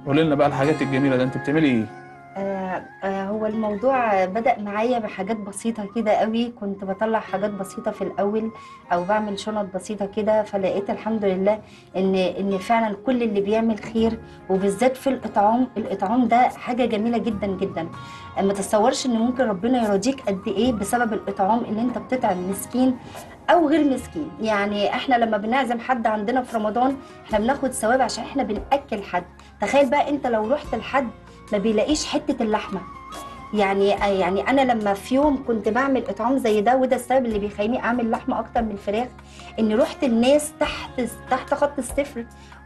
قولي لنا بقى الحاجات الجميله ده انت بتعملي ايه آه آه هو الموضوع بدأ معايا بحاجات بسيطة كده قوي كنت بطلع حاجات بسيطة في الأول أو بعمل شنط بسيطة كده فلقيت الحمد لله إن إن فعلا كل اللي بيعمل خير وبالذات في الإطعام الإطعام ده حاجة جميلة جدا جدا ما تتصورش إن ممكن ربنا يرضيك قد إيه بسبب الإطعام اللي أنت بتطعم مسكين أو غير مسكين يعني إحنا لما بنعزم حد عندنا في رمضان إحنا بناخد ثواب عشان إحنا بنأكل حد تخيل بقى أنت لو رحت لحد ما بيلاقيش حته اللحمه يعني يعني انا لما في يوم كنت بعمل اطعام زي ده وده السبب اللي بيخليني اعمل لحمه اكتر من الفراخ ان رحت الناس تحت تحت خط الصفر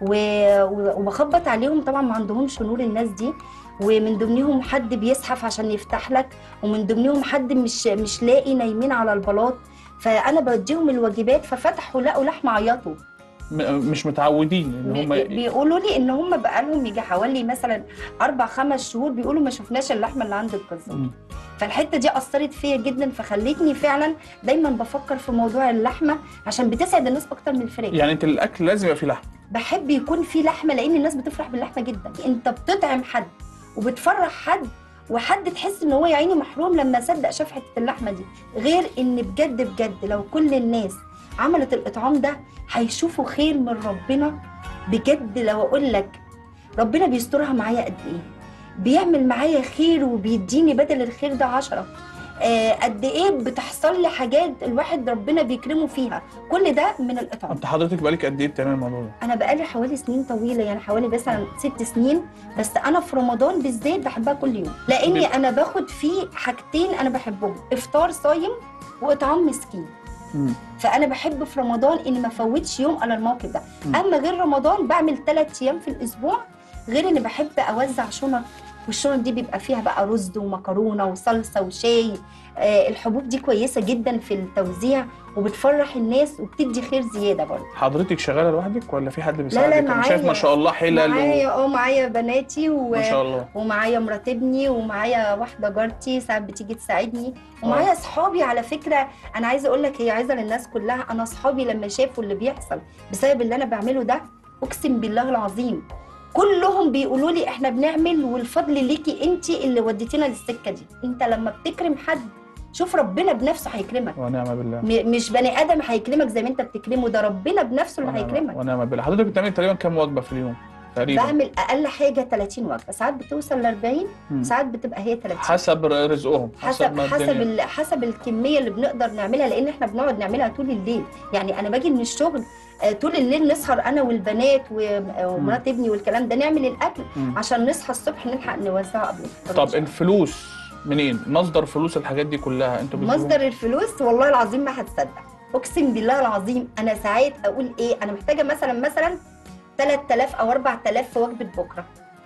و- و- وبخبط عليهم طبعا ما عندهمش نور الناس دي ومن ضمنهم حد بيزحف عشان يفتح لك ومن ضمنهم حد مش مش لاقي نايمين على البلاط فانا بديهم الواجبات ففتحوا لقوا لحمه عيطوا م- مش متعودين ان هم بي- بيقولوا لي ان هم بقالهم يجي حوالي مثلا اربع خمس شهور بيقولوا ما شفناش اللحمه اللي عند الجزار مم. فالحته دي اثرت فيا جدا فخلتني فعلا دايما بفكر في موضوع اللحمه عشان بتسعد الناس اكتر من الفراخ يعني انت الاكل لازم يبقى فيه لحم بحب يكون في لحمه لان الناس بتفرح باللحمه جدا انت بتطعم حد وبتفرح حد وحد تحس ان هو يا عيني محروم لما صدق شاف حته اللحمه دي غير ان بجد بجد لو كل الناس عملت الاطعام ده هيشوفوا خير من ربنا بجد لو اقول لك ربنا بيسترها معايا قد ايه بيعمل معايا خير وبيديني بدل الخير ده عشرة آه قد ايه بتحصل لي حاجات الواحد ربنا بيكرمه فيها كل ده من الاطعام انت حضرتك بقالك قد ايه بتعمل الموضوع ده انا بقالي حوالي سنين طويله يعني حوالي مثلا ست سنين بس انا في رمضان بالذات بحبها كل يوم لاني بال- انا باخد فيه حاجتين انا بحبهم افطار صايم واطعام مسكين مم. فانا بحب في رمضان اني ما افوتش يوم على الموقف ده مم. اما غير رمضان بعمل ثلاث ايام في الاسبوع غير اني بحب اوزع شنط والشنط دي بيبقى فيها بقى رز ومكرونه وصلصه وشاي آه الحبوب دي كويسه جدا في التوزيع وبتفرح الناس وبتدي خير زياده برضه حضرتك شغاله لوحدك ولا في حد بيساعدك لا، انا شايف ما معايا. شاء الله حلل و... معايا اه معايا بناتي و... ما شاء الله ومعايا مرات ابني ومعايا واحده جارتي ساعات بتيجي تساعدني ومعايا اصحابي على فكره انا عايزه اقول لك هي عايزه للناس كلها انا اصحابي لما شافوا اللي بيحصل بسبب اللي انا بعمله ده اقسم بالله العظيم كلهم بيقولوا لي احنا بنعمل والفضل ليكي انت اللي وديتينا للسكه دي انت لما بتكرم حد شوف ربنا بنفسه هيكرمك ونعم بالله م- مش بني ادم هيكرمك زي ما انت بتكرمه ده ربنا بنفسه اللي ونعم- هيكرمك ونعم بالله حضرتك بتعملي تقريبا كام وجبه في اليوم تقريبا بعمل اقل حاجه 30 وجبه ساعات بتوصل ل 40 مم. ساعات بتبقى هي 30 حسب رزقهم حسب ما حسب الدنيا- ال- حسب الكميه اللي بنقدر نعملها لان احنا بنقعد نعملها طول الليل يعني انا باجي من الشغل آه، طول الليل نسهر انا والبنات و- ومرات ابني والكلام ده نعمل الاكل مم. عشان نصحى الصبح نلحق نوزعه قبل الفطار. طب الفلوس منين مصدر فلوس الحاجات دي كلها انتوا بتجيبوها؟ مصدر الفلوس والله العظيم ما هتصدق اقسم بالله العظيم انا ساعات اقول ايه انا محتاجه مثلا مثلا 3000 او 4000 في وجبه بكره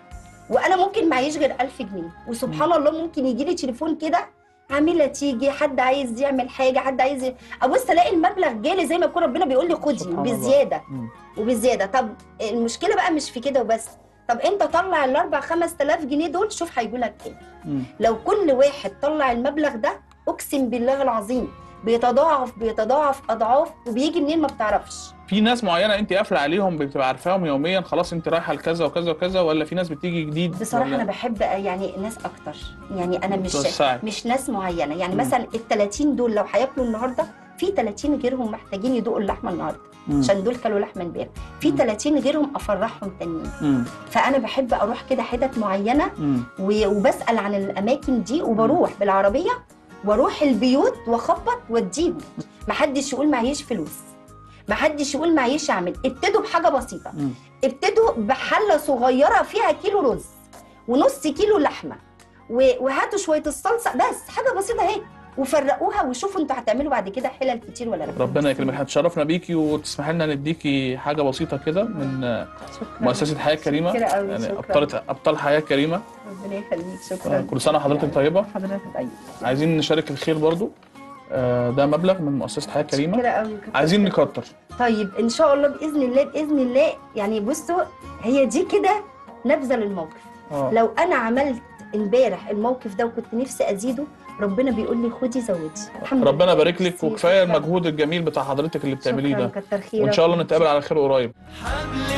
وانا ممكن معيش غير 1000 جنيه وسبحان الله ممكن يجي لي تليفون كده عامله تيجي حد عايز يعمل حاجه حد عايز ي- ابص الاقي المبلغ جالي زي ما يكون ربنا بيقول لي خدي سبحان الله. بزياده مم. وبزياده طب المشكله بقى مش في كده وبس طب انت طلع الاربع 5000 جنيه دول شوف هيجوا لك ايه مم. لو كل واحد طلع المبلغ ده اقسم بالله العظيم بيتضاعف بيتضاعف اضعاف وبيجي منين ما بتعرفش في ناس معينه انت قافله عليهم بتبقى عارفاهم يوميا خلاص انت رايحه لكذا وكذا وكذا ولا في ناس بتيجي جديد بصراحه ولا انا بحب يعني ناس اكتر يعني انا مش بتوسعي. مش ناس معينه يعني مم. مثلا ال 30 دول لو هياكلوا النهارده في 30 غيرهم محتاجين يدوقوا اللحمه النهارده مم. عشان دول كلوا لحمه امبارح في مم. 30 غيرهم افرحهم تانيين مم. فانا بحب اروح كده حتت معينه مم. و- وبسال عن الاماكن دي وبروح بالعربيه واروح البيوت واخبط واديهم محدش يقول معيش فلوس محدش يقول معيش اعمل ابتدوا بحاجه بسيطه مم. ابتدوا بحله صغيره فيها كيلو رز ونص كيلو لحمه و- وهاتوا شويه الصلصه بس حاجه بسيطه اهي وفرقوها وشوفوا انتوا هتعملوا بعد كده حلل كتير ولا لا ربنا يكرمك هتشرفنا بيكي وتسمح لنا نديكي حاجه بسيطه كده من آه، شكرا مؤسسه حياه كريمه شكرا قوي يعني شكرا ابطال ابطال حياه كريمه ربنا يخليك آه، شكرا كل سنه وحضرتك طيبه حضرتك طيب عايزين نشارك الخير برضو آه، ده مبلغ من مؤسسه حياه كريمه شكرا قوي كتر عايزين خيرك. نكتر طيب ان شاء الله باذن الله باذن الله يعني بصوا هي دي كده نبذه للموقف اه لو انا عملت امبارح الموقف ده وكنت نفسي ازيده ربنا بيقول لي خدي زودي الحمد ربنا لله. يبارك لك ميرسي، وكفايه شكراً. المجهود الجميل بتاع حضرتك اللي بتعمليه شكراً، ده كتر خيرك وان شاء الله نتقابل على خير قريب حبل